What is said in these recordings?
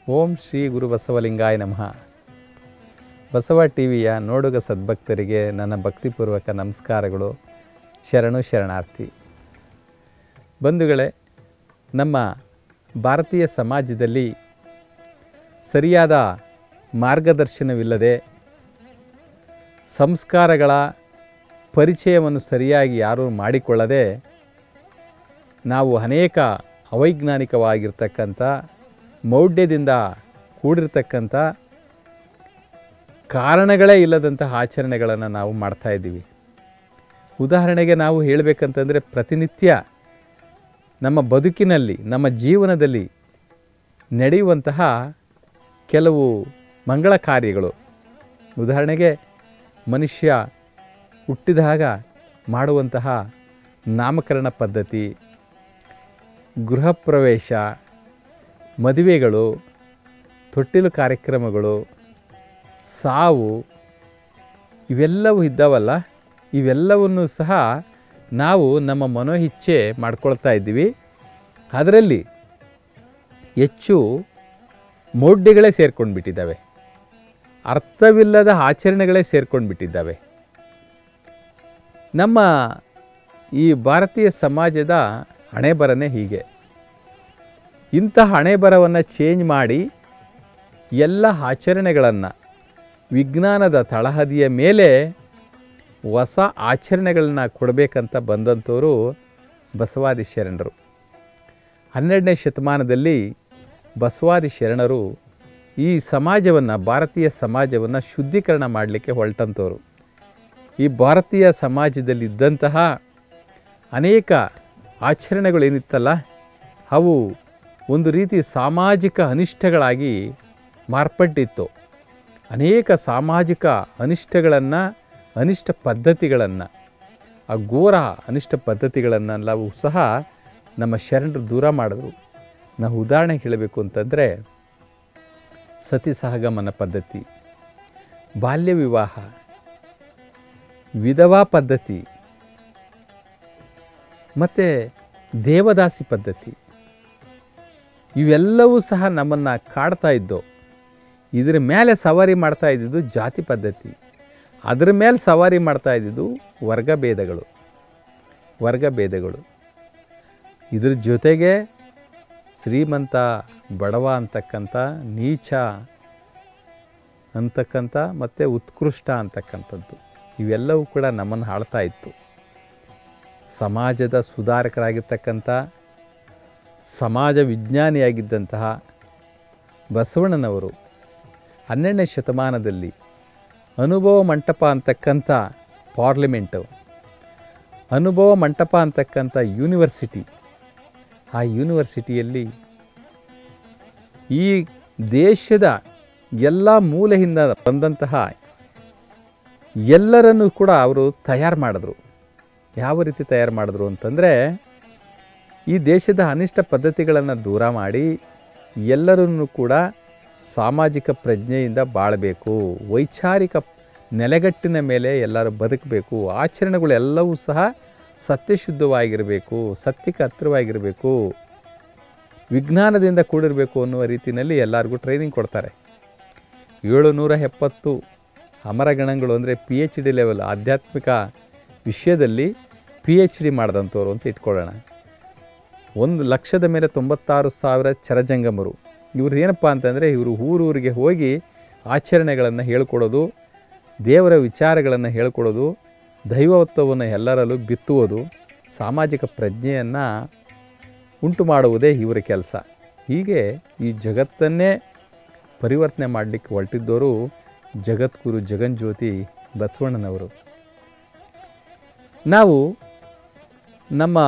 ಓಂ ಶ್ರೀ ಗುರು ಬಸವಲಿಂಗಾಯ ನಮಃ ಬಸವ ಟಿ ವಿಯ ನೋಡುಗ ಸದ್ಭಕ್ತರಿಗೆ ನನ್ನ ಭಕ್ತಿಪೂರ್ವಕ ನಮಸ್ಕಾರಗಳು ಶರಣು ಶರಣಾರ್ಥಿ ಬಂಧುಗಳೇ ನಮ್ಮ ಭಾರತೀಯ ಸಮಾಜದಲ್ಲಿ ಸರಿಯಾದ ಮಾರ್ಗದರ್ಶನವಿಲ್ಲದೆ ಸಂಸ್ಕಾರಗಳ ಪರಿಚಯವನ್ನು ಸರಿಯಾಗಿ ಯಾರೂ ಮಾಡಿಕೊಳ್ಳದೆ ನಾವು ಅನೇಕ ಅವೈಜ್ಞಾನಿಕವಾಗಿರ್ತಕ್ಕಂಥ ಮೌಢ್ಯದಿಂದ ಕೂಡಿರ್ತಕ್ಕಂಥ ಕಾರಣಗಳೇ ಇಲ್ಲದಂತಹ ಆಚರಣೆಗಳನ್ನು ನಾವು ಮಾಡ್ತಾ ಇದ್ದೀವಿ ಉದಾಹರಣೆಗೆ ನಾವು ಹೇಳಬೇಕಂತಂದರೆ ಪ್ರತಿನಿತ್ಯ ನಮ್ಮ ಬದುಕಿನಲ್ಲಿ ನಮ್ಮ ಜೀವನದಲ್ಲಿ ನಡೆಯುವಂತಹ ಕೆಲವು ಮಂಗಳ ಕಾರ್ಯಗಳು ಉದಾಹರಣೆಗೆ ಮನುಷ್ಯ ಹುಟ್ಟಿದಾಗ ಮಾಡುವಂತಹ ನಾಮಕರಣ ಪದ್ಧತಿ ಗೃಹ ಪ್ರವೇಶ ಮದುವೆಗಳು ತೊಟ್ಟಿಲು ಕಾರ್ಯಕ್ರಮಗಳು ಸಾವು ಇವೆಲ್ಲವೂ ಇದ್ದಾವಲ್ಲ ಇವೆಲ್ಲವನ್ನು ಸಹ ನಾವು ನಮ್ಮ ಮನೋಇಚ್ಛೆ ಮಾಡ್ಕೊಳ್ತಾ ಇದ್ದೀವಿ ಅದರಲ್ಲಿ ಹೆಚ್ಚು ಮೌಢ್ಯಗಳೇ ಸೇರ್ಕೊಂಡು ಬಿಟ್ಟಿದ್ದಾವೆ ಅರ್ಥವಿಲ್ಲದ ಆಚರಣೆಗಳೇ ಸೇರ್ಕೊಂಡು ಬಿಟ್ಟಿದ್ದಾವೆ ನಮ್ಮ ಈ ಭಾರತೀಯ ಸಮಾಜದ ಹಣೆಬರನೇ ಹೀಗೆ ಇಂತಹ ಹಣೆಬರವನ್ನು ಚೇಂಜ್ ಮಾಡಿ ಎಲ್ಲ ಆಚರಣೆಗಳನ್ನು ವಿಜ್ಞಾನದ ತಳಹದಿಯ ಮೇಲೆ ಹೊಸ ಆಚರಣೆಗಳನ್ನ ಕೊಡಬೇಕಂತ ಬಂದಂಥವರು ಬಸವಾದಿ ಶರಣರು ಹನ್ನೆರಡನೇ ಶತಮಾನದಲ್ಲಿ ಬಸವಾದಿ ಶರಣರು ಈ ಸಮಾಜವನ್ನು ಭಾರತೀಯ ಸಮಾಜವನ್ನು ಶುದ್ಧೀಕರಣ ಮಾಡಲಿಕ್ಕೆ ಹೊರಟಂಥವ್ರು ಈ ಭಾರತೀಯ ಸಮಾಜದಲ್ಲಿದ್ದಂತಹ ಅನೇಕ ಆಚರಣೆಗಳೇನಿತ್ತಲ್ಲ ಅವು ಒಂದು ರೀತಿ ಸಾಮಾಜಿಕ ಅನಿಷ್ಟಗಳಾಗಿ ಮಾರ್ಪಟ್ಟಿತ್ತು ಅನೇಕ ಸಾಮಾಜಿಕ ಅನಿಷ್ಟಗಳನ್ನು ಅನಿಷ್ಟ ಪದ್ಧತಿಗಳನ್ನು ಆ ಘೋರ ಅನಿಷ್ಟ ಪದ್ಧತಿಗಳನ್ನೆಲ್ಲವೂ ಸಹ ನಮ್ಮ ಶರಣರು ದೂರ ಮಾಡಿದ್ರು ನಾವು ಉದಾಹರಣೆ ಹೇಳಬೇಕು ಅಂತಂದರೆ ಸತಿ ಸಹಗಮನ ಪದ್ಧತಿ ಬಾಲ್ಯ ವಿವಾಹ ವಿಧವಾ ಪದ್ಧತಿ ಮತ್ತು ದೇವದಾಸಿ ಪದ್ಧತಿ ಇವೆಲ್ಲವೂ ಸಹ ನಮ್ಮನ್ನು ಕಾಡ್ತಾ ಇದ್ದವು ಇದರ ಮೇಲೆ ಸವಾರಿ ಮಾಡ್ತಾ ಇದ್ದಿದ್ದು ಜಾತಿ ಪದ್ಧತಿ ಅದರ ಮೇಲೆ ಸವಾರಿ ಮಾಡ್ತಾ ಇದ್ದಿದ್ದು ವರ್ಗಭೇದಗಳು ವರ್ಗಭೇದಗಳು ಇದ್ರ ಜೊತೆಗೆ ಶ್ರೀಮಂತ ಬಡವ ಅಂತಕ್ಕಂಥ ನೀಚ ಅಂತಕ್ಕಂಥ ಮತ್ತು ಉತ್ಕೃಷ್ಟ ಅಂತಕ್ಕಂಥದ್ದು ಇವೆಲ್ಲವೂ ಕೂಡ ನಮ್ಮನ್ನು ಆಳ್ತಾ ಇತ್ತು ಸಮಾಜದ ಸುಧಾರಕರಾಗಿರ್ತಕ್ಕಂಥ ಸಮಾಜ ವಿಜ್ಞಾನಿಯಾಗಿದ್ದಂತಹ ಬಸವಣ್ಣನವರು ಹನ್ನೆರಡನೇ ಶತಮಾನದಲ್ಲಿ ಅನುಭವ ಮಂಟಪ ಅಂತಕ್ಕಂಥ ಪಾರ್ಲಿಮೆಂಟು ಅನುಭವ ಮಂಟಪ ಅಂತಕ್ಕಂಥ ಯೂನಿವರ್ಸಿಟಿ ಆ ಯೂನಿವರ್ಸಿಟಿಯಲ್ಲಿ ಈ ದೇಶದ ಎಲ್ಲ ಮೂಲೆಯಿಂದ ಬಂದಂತಹ ಎಲ್ಲರನ್ನೂ ಕೂಡ ಅವರು ತಯಾರು ಮಾಡಿದ್ರು ಯಾವ ರೀತಿ ತಯಾರು ಮಾಡಿದ್ರು ಅಂತಂದರೆ ಈ ದೇಶದ ಅನಿಷ್ಟ ಪದ್ಧತಿಗಳನ್ನು ದೂರ ಮಾಡಿ ಎಲ್ಲರನ್ನೂ ಕೂಡ ಸಾಮಾಜಿಕ ಪ್ರಜ್ಞೆಯಿಂದ ಬಾಳಬೇಕು ವೈಚಾರಿಕ ನೆಲೆಗಟ್ಟಿನ ಮೇಲೆ ಎಲ್ಲರೂ ಬದುಕಬೇಕು ಆಚರಣೆಗಳು ಎಲ್ಲವೂ ಸಹ ಸತ್ಯಶುದ್ಧವಾಗಿರಬೇಕು ಸತ್ಯಕ್ಕೆ ಹತ್ತಿರವಾಗಿರಬೇಕು ವಿಜ್ಞಾನದಿಂದ ಕೂಡಿರಬೇಕು ಅನ್ನುವ ರೀತಿಯಲ್ಲಿ ಎಲ್ಲರಿಗೂ ಟ್ರೈನಿಂಗ್ ಕೊಡ್ತಾರೆ ಏಳುನೂರ ಎಪ್ಪತ್ತು ಅಮರಗಣಗಳು ಅಂದರೆ ಪಿ ಎಚ್ ಡಿ ಲೆವೆಲ್ ಆಧ್ಯಾತ್ಮಿಕ ವಿಷಯದಲ್ಲಿ ಪಿ ಎಚ್ ಡಿ ಮಾಡಿದಂಥವ್ರು ಅಂತ ಇಟ್ಕೊಳ್ಳೋಣ ಒಂದು ಲಕ್ಷದ ಮೇಲೆ ತೊಂಬತ್ತಾರು ಸಾವಿರ ಚರಜಂಗಮರು ಇವ್ರು ಏನಪ್ಪ ಅಂತಂದರೆ ಇವರು ಊರೂರಿಗೆ ಹೋಗಿ ಆಚರಣೆಗಳನ್ನು ಹೇಳ್ಕೊಡೋದು ದೇವರ ವಿಚಾರಗಳನ್ನು ಹೇಳ್ಕೊಡೋದು ದೈವತ್ವವನ್ನು ಎಲ್ಲರಲ್ಲೂ ಬಿತ್ತುವುದು ಸಾಮಾಜಿಕ ಪ್ರಜ್ಞೆಯನ್ನು ಉಂಟು ಮಾಡುವುದೇ ಇವರ ಕೆಲಸ ಹೀಗೆ ಈ ಜಗತ್ತನ್ನೇ ಪರಿವರ್ತನೆ ಮಾಡಲಿಕ್ಕೆ ಹೊರಟಿದ್ದವರು ಜಗದ್ಗುರು ಜಗನ್ಜ್ಯೋತಿ ಬಸವಣ್ಣನವರು ನಾವು ನಮ್ಮ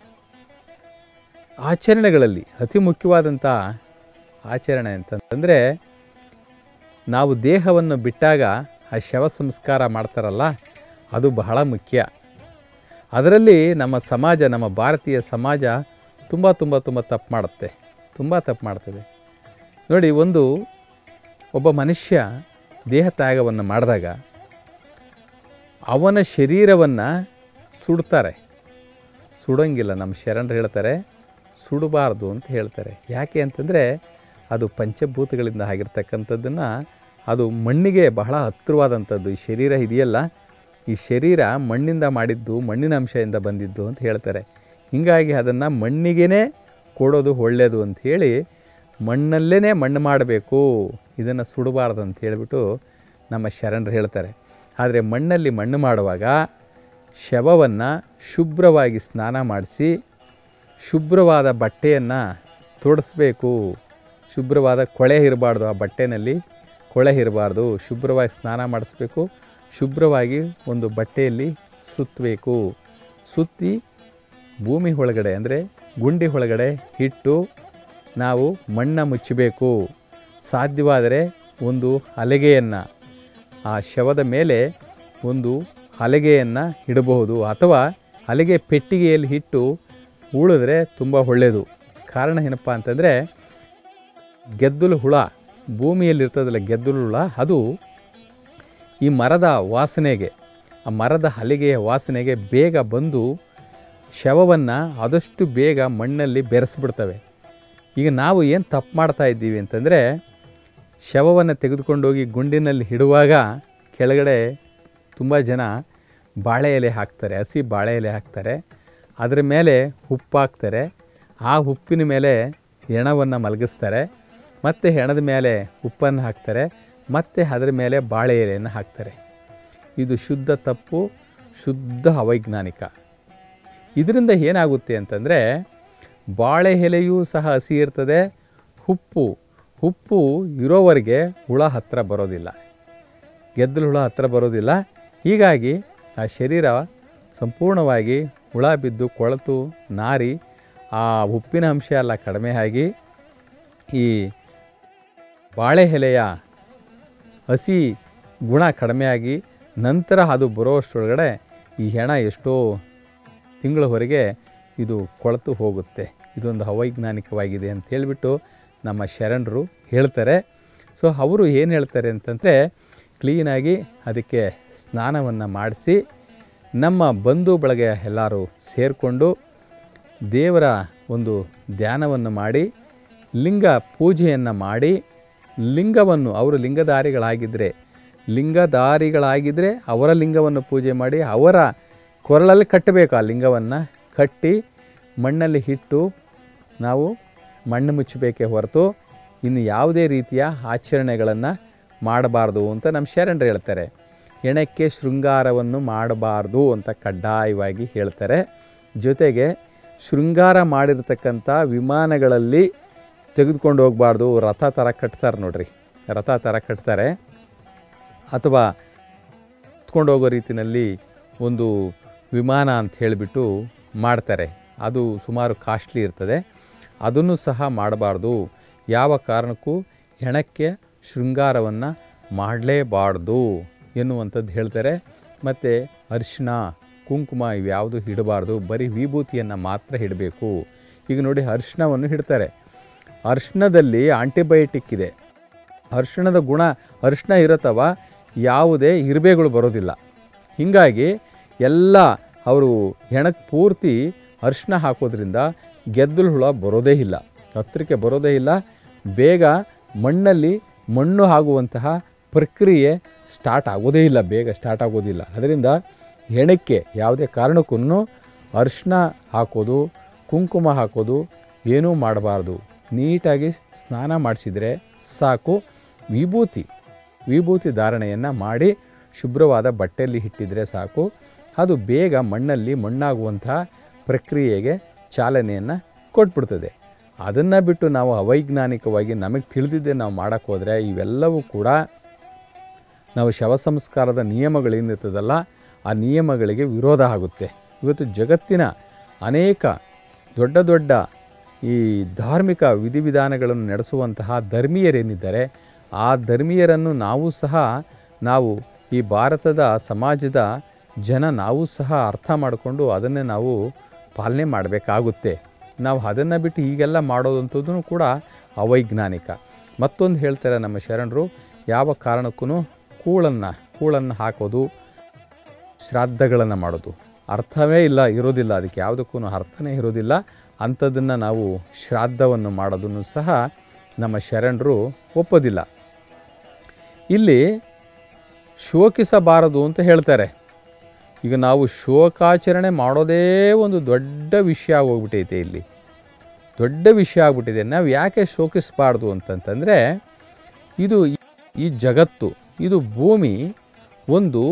ಆಚರಣೆಗಳಲ್ಲಿ ಅತಿ ಮುಖ್ಯವಾದಂಥ ಆಚರಣೆ ಅಂತಂದರೆ ನಾವು ದೇಹವನ್ನು ಬಿಟ್ಟಾಗ ಆ ಶವ ಸಂಸ್ಕಾರ ಮಾಡ್ತಾರಲ್ಲ ಅದು ಬಹಳ ಮುಖ್ಯ ಅದರಲ್ಲಿ ನಮ್ಮ ಸಮಾಜ ನಮ್ಮ ಭಾರತೀಯ ಸಮಾಜ ತುಂಬ ತುಂಬ ತುಂಬ ತಪ್ಪು ಮಾಡುತ್ತೆ ತುಂಬ ತಪ್ಪು ಮಾಡ್ತದೆ ನೋಡಿ ಒಂದು ಒಬ್ಬ ಮನುಷ್ಯ ದೇಹ ತ್ಯಾಗವನ್ನು ಮಾಡಿದಾಗ ಅವನ ಶರೀರವನ್ನು ಸುಡ್ತಾರೆ ಸುಡೋಂಗಿಲ್ಲ ನಮ್ಮ ಶರಣರು ಹೇಳ್ತಾರೆ ಸುಡಬಾರ್ದು ಅಂತ ಹೇಳ್ತಾರೆ ಯಾಕೆ ಅಂತಂದರೆ ಅದು ಪಂಚಭೂತಗಳಿಂದ ಆಗಿರ್ತಕ್ಕಂಥದ್ದನ್ನು ಅದು ಮಣ್ಣಿಗೆ ಬಹಳ ಹತ್ತಿರವಾದಂಥದ್ದು ಈ ಶರೀರ ಇದೆಯಲ್ಲ ಈ ಶರೀರ ಮಣ್ಣಿಂದ ಮಾಡಿದ್ದು ಮಣ್ಣಿನ ಅಂಶದಿಂದ ಬಂದಿದ್ದು ಅಂತ ಹೇಳ್ತಾರೆ ಹೀಗಾಗಿ ಅದನ್ನು ಮಣ್ಣಿಗೇ ಕೊಡೋದು ಒಳ್ಳೆಯದು ಅಂತ ಹೇಳಿ ಮಣ್ಣಲ್ಲೇ ಮಣ್ಣು ಮಾಡಬೇಕು ಇದನ್ನು ಸುಡಬಾರ್ದು ಅಂತ ಹೇಳಿಬಿಟ್ಟು ನಮ್ಮ ಶರಣರು ಹೇಳ್ತಾರೆ ಆದರೆ ಮಣ್ಣಲ್ಲಿ ಮಣ್ಣು ಮಾಡುವಾಗ ಶವವನ್ನು ಶುಭ್ರವಾಗಿ ಸ್ನಾನ ಮಾಡಿಸಿ ಶುಭ್ರವಾದ ಬಟ್ಟೆಯನ್ನು ತೊಡಿಸ್ಬೇಕು ಶುಭ್ರವಾದ ಕೊಳೆ ಇರಬಾರ್ದು ಆ ಬಟ್ಟೆನಲ್ಲಿ ಕೊಳೆ ಇರಬಾರ್ದು ಶುಭ್ರವಾಗಿ ಸ್ನಾನ ಮಾಡಿಸ್ಬೇಕು ಶುಭ್ರವಾಗಿ ಒಂದು ಬಟ್ಟೆಯಲ್ಲಿ ಸುತ್ತಬೇಕು ಸುತ್ತಿ ಭೂಮಿ ಒಳಗಡೆ ಅಂದರೆ ಗುಂಡಿ ಒಳಗಡೆ ಇಟ್ಟು ನಾವು ಮಣ್ಣ ಮುಚ್ಚಬೇಕು ಸಾಧ್ಯವಾದರೆ ಒಂದು ಹಲಗೆಯನ್ನು ಆ ಶವದ ಮೇಲೆ ಒಂದು ಹಲಗೆಯನ್ನು ಇಡಬಹುದು ಅಥವಾ ಹಲಗೆ ಪೆಟ್ಟಿಗೆಯಲ್ಲಿ ಇಟ್ಟು ಉಳಿದ್ರೆ ತುಂಬ ಒಳ್ಳೆಯದು ಕಾರಣ ಏನಪ್ಪ ಅಂತಂದರೆ ಗೆದ್ದಲು ಹುಳ ಭೂಮಿಯಲ್ಲಿ ಇರ್ತದಲ್ಲ ಗೆದ್ದಲು ಹುಳ ಅದು ಈ ಮರದ ವಾಸನೆಗೆ ಆ ಮರದ ಹಲಿಗೆಯ ವಾಸನೆಗೆ ಬೇಗ ಬಂದು ಶವವನ್ನು ಆದಷ್ಟು ಬೇಗ ಮಣ್ಣಲ್ಲಿ ಬೆರೆಸ್ಬಿಡ್ತವೆ ಈಗ ನಾವು ಏನು ತಪ್ಪು ಮಾಡ್ತಾ ಇದ್ದೀವಿ ಅಂತಂದರೆ ಶವವನ್ನು ತೆಗೆದುಕೊಂಡೋಗಿ ಗುಂಡಿನಲ್ಲಿ ಇಡುವಾಗ ಕೆಳಗಡೆ ತುಂಬ ಜನ ಬಾಳೆ ಎಲೆ ಹಾಕ್ತಾರೆ ಹಸಿ ಬಾಳೆ ಎಲೆ ಹಾಕ್ತಾರೆ ಅದರ ಮೇಲೆ ಉಪ್ಪು ಹಾಕ್ತಾರೆ ಆ ಉಪ್ಪಿನ ಮೇಲೆ ಹೆಣವನ್ನು ಮಲಗಿಸ್ತಾರೆ ಮತ್ತು ಹೆಣದ ಮೇಲೆ ಉಪ್ಪನ್ನು ಹಾಕ್ತಾರೆ ಮತ್ತು ಅದರ ಮೇಲೆ ಬಾಳೆ ಎಲೆಯನ್ನು ಹಾಕ್ತಾರೆ ಇದು ಶುದ್ಧ ತಪ್ಪು ಶುದ್ಧ ಅವೈಜ್ಞಾನಿಕ ಇದರಿಂದ ಏನಾಗುತ್ತೆ ಅಂತಂದರೆ ಬಾಳೆ ಎಲೆಯೂ ಸಹ ಹಸಿ ಇರ್ತದೆ ಉಪ್ಪು ಉಪ್ಪು ಇರೋವರೆಗೆ ಹುಳ ಹತ್ತಿರ ಬರೋದಿಲ್ಲ ಗೆದ್ದಲು ಹುಳ ಹತ್ತಿರ ಬರೋದಿಲ್ಲ ಹೀಗಾಗಿ ಆ ಶರೀರ ಸಂಪೂರ್ಣವಾಗಿ ಹುಳ ಬಿದ್ದು ಕೊಳೆತು ನಾರಿ ಆ ಉಪ್ಪಿನ ಅಂಶ ಎಲ್ಲ ಕಡಿಮೆ ಆಗಿ ಈ ಬಾಳೆ ಎಲೆಯ ಹಸಿ ಗುಣ ಕಡಿಮೆಯಾಗಿ ನಂತರ ಅದು ಬರೋಷ್ಟರೊಳಗಡೆ ಈ ಹೆಣ ಎಷ್ಟೋ ತಿಂಗಳವರೆಗೆ ಇದು ಕೊಳೆತು ಹೋಗುತ್ತೆ ಇದೊಂದು ಅವೈಜ್ಞಾನಿಕವಾಗಿದೆ ಅಂತ ಹೇಳಿಬಿಟ್ಟು ನಮ್ಮ ಶರಣರು ಹೇಳ್ತಾರೆ ಸೊ ಅವರು ಏನು ಹೇಳ್ತಾರೆ ಅಂತಂದರೆ ಕ್ಲೀನಾಗಿ ಅದಕ್ಕೆ ಸ್ನಾನವನ್ನು ಮಾಡಿಸಿ ನಮ್ಮ ಬಂಧು ಬಳಗ ಎಲ್ಲರೂ ಸೇರಿಕೊಂಡು ದೇವರ ಒಂದು ಧ್ಯಾನವನ್ನು ಮಾಡಿ ಲಿಂಗ ಪೂಜೆಯನ್ನು ಮಾಡಿ ಲಿಂಗವನ್ನು ಅವರು ಲಿಂಗಧಾರಿಗಳಾಗಿದ್ದರೆ ಲಿಂಗಧಾರಿಗಳಾಗಿದ್ದರೆ ಅವರ ಲಿಂಗವನ್ನು ಪೂಜೆ ಮಾಡಿ ಅವರ ಕೊರಳಲ್ಲಿ ಕಟ್ಟಬೇಕು ಆ ಲಿಂಗವನ್ನು ಕಟ್ಟಿ ಮಣ್ಣಲ್ಲಿ ಇಟ್ಟು ನಾವು ಮಣ್ಣು ಮುಚ್ಚಬೇಕೇ ಹೊರತು ಇನ್ನು ಯಾವುದೇ ರೀತಿಯ ಆಚರಣೆಗಳನ್ನು ಮಾಡಬಾರ್ದು ಅಂತ ನಮ್ಮ ಶರಣರು ಹೇಳ್ತಾರೆ ಹೆಣಕ್ಕೆ ಶೃಂಗಾರವನ್ನು ಮಾಡಬಾರ್ದು ಅಂತ ಕಡ್ಡಾಯವಾಗಿ ಹೇಳ್ತಾರೆ ಜೊತೆಗೆ ಶೃಂಗಾರ ಮಾಡಿರ್ತಕ್ಕಂಥ ವಿಮಾನಗಳಲ್ಲಿ ತೆಗೆದುಕೊಂಡು ಹೋಗಬಾರ್ದು ರಥ ಥರ ಕಟ್ತಾರೆ ನೋಡ್ರಿ ರಥ ಥರ ಕಟ್ತಾರೆ ಅಥವಾ ಎತ್ಕೊಂಡು ಹೋಗೋ ರೀತಿಯಲ್ಲಿ ಒಂದು ವಿಮಾನ ಅಂತ ಹೇಳಿಬಿಟ್ಟು ಮಾಡ್ತಾರೆ ಅದು ಸುಮಾರು ಕಾಸ್ಟ್ಲಿ ಇರ್ತದೆ ಅದನ್ನು ಸಹ ಮಾಡಬಾರ್ದು ಯಾವ ಕಾರಣಕ್ಕೂ ಹೆಣಕ್ಕೆ ಶೃಂಗಾರವನ್ನು ಮಾಡಲೇಬಾರ್ದು ಎನ್ನುವಂಥದ್ದು ಹೇಳ್ತಾರೆ ಮತ್ತು ಅರಿಶಿಣ ಕುಂಕುಮ ಇವ್ಯಾವುದು ಇಡಬಾರ್ದು ಬರೀ ವಿಭೂತಿಯನ್ನು ಮಾತ್ರ ಇಡಬೇಕು ಈಗ ನೋಡಿ ಅರಿಶಿಣವನ್ನು ಇಡ್ತಾರೆ ಅರಿಶಿಣದಲ್ಲಿ ಆಂಟಿಬಯೋಟಿಕ್ ಇದೆ ಅರಿಶಿಣದ ಗುಣ ಅರಿಶಿಣ ಇರತ್ತವ ಯಾವುದೇ ಇರುವೆಗಳು ಬರೋದಿಲ್ಲ ಹೀಗಾಗಿ ಎಲ್ಲ ಅವರು ಹೆಣಕ್ಕೆ ಪೂರ್ತಿ ಅರಿಶಿಣ ಹಾಕೋದ್ರಿಂದ ಗೆದ್ದಲು ಹುಳ ಬರೋದೇ ಇಲ್ಲ ಹತ್ತಿರಕ್ಕೆ ಬರೋದೇ ಇಲ್ಲ ಬೇಗ ಮಣ್ಣಲ್ಲಿ ಮಣ್ಣು ಆಗುವಂತಹ ಪ್ರಕ್ರಿಯೆ ಸ್ಟಾರ್ಟ್ ಆಗೋದೇ ಇಲ್ಲ ಬೇಗ ಸ್ಟಾರ್ಟ್ ಆಗೋದಿಲ್ಲ ಅದರಿಂದ ಹೆಣಕ್ಕೆ ಯಾವುದೇ ಕಾರಣಕ್ಕೂ ಅರಿಶಿಣ ಹಾಕೋದು ಕುಂಕುಮ ಹಾಕೋದು ಏನೂ ಮಾಡಬಾರ್ದು ನೀಟಾಗಿ ಸ್ನಾನ ಮಾಡಿಸಿದರೆ ಸಾಕು ವಿಭೂತಿ ವಿಭೂತಿ ಧಾರಣೆಯನ್ನು ಮಾಡಿ ಶುಭ್ರವಾದ ಬಟ್ಟೆಯಲ್ಲಿ ಇಟ್ಟಿದ್ರೆ ಸಾಕು ಅದು ಬೇಗ ಮಣ್ಣಲ್ಲಿ ಮಣ್ಣಾಗುವಂತಹ ಪ್ರಕ್ರಿಯೆಗೆ ಚಾಲನೆಯನ್ನು ಕೊಟ್ಬಿಡ್ತದೆ ಅದನ್ನು ಬಿಟ್ಟು ನಾವು ಅವೈಜ್ಞಾನಿಕವಾಗಿ ನಮಗೆ ತಿಳಿದಿದ್ದೆ ನಾವು ಮಾಡೋಕ್ಕೆ ಹೋದರೆ ಇವೆಲ್ಲವೂ ಕೂಡ ನಾವು ಶವ ಸಂಸ್ಕಾರದ ನಿಯಮಗಳೇನಿರ್ತದಲ್ಲ ಆ ನಿಯಮಗಳಿಗೆ ವಿರೋಧ ಆಗುತ್ತೆ ಇವತ್ತು ಜಗತ್ತಿನ ಅನೇಕ ದೊಡ್ಡ ದೊಡ್ಡ ಈ ಧಾರ್ಮಿಕ ವಿಧಿವಿಧಾನಗಳನ್ನು ನಡೆಸುವಂತಹ ಧರ್ಮೀಯರೇನಿದ್ದಾರೆ ಆ ಧರ್ಮೀಯರನ್ನು ನಾವು ಸಹ ನಾವು ಈ ಭಾರತದ ಸಮಾಜದ ಜನ ನಾವು ಸಹ ಅರ್ಥ ಮಾಡಿಕೊಂಡು ಅದನ್ನೇ ನಾವು ಪಾಲನೆ ಮಾಡಬೇಕಾಗುತ್ತೆ ನಾವು ಅದನ್ನು ಬಿಟ್ಟು ಹೀಗೆಲ್ಲ ಮಾಡೋದಂಥದ್ದು ಕೂಡ ಅವೈಜ್ಞಾನಿಕ ಮತ್ತೊಂದು ಹೇಳ್ತಾರೆ ನಮ್ಮ ಶರಣರು ಯಾವ ಕಾರಣಕ್ಕೂ ಕೂಳನ್ನು ಕೂಳನ್ನು ಹಾಕೋದು ಶ್ರಾದ್ದಗಳನ್ನು ಮಾಡೋದು ಅರ್ಥವೇ ಇಲ್ಲ ಇರೋದಿಲ್ಲ ಅದಕ್ಕೆ ಯಾವುದಕ್ಕೂ ಅರ್ಥನೇ ಇರೋದಿಲ್ಲ ಅಂಥದ್ದನ್ನು ನಾವು ಶ್ರಾದ್ದವನ್ನು ಮಾಡೋದನ್ನು ಸಹ ನಮ್ಮ ಶರಣರು ಒಪ್ಪೋದಿಲ್ಲ ಇಲ್ಲಿ ಶೋಕಿಸಬಾರದು ಅಂತ ಹೇಳ್ತಾರೆ ಈಗ ನಾವು ಶೋಕಾಚರಣೆ ಮಾಡೋದೇ ಒಂದು ದೊಡ್ಡ ವಿಷಯ ಆಗೋಗ್ಬಿಟ್ಟೈತೆ ಇಲ್ಲಿ ದೊಡ್ಡ ವಿಷಯ ಆಗ್ಬಿಟ್ಟಿದೆ ನಾವು ಯಾಕೆ ಶೋಕಿಸಬಾರ್ದು ಅಂತಂತಂದರೆ ಇದು ಈ ಜಗತ್ತು ಇದು ಭೂಮಿ ಒಂದು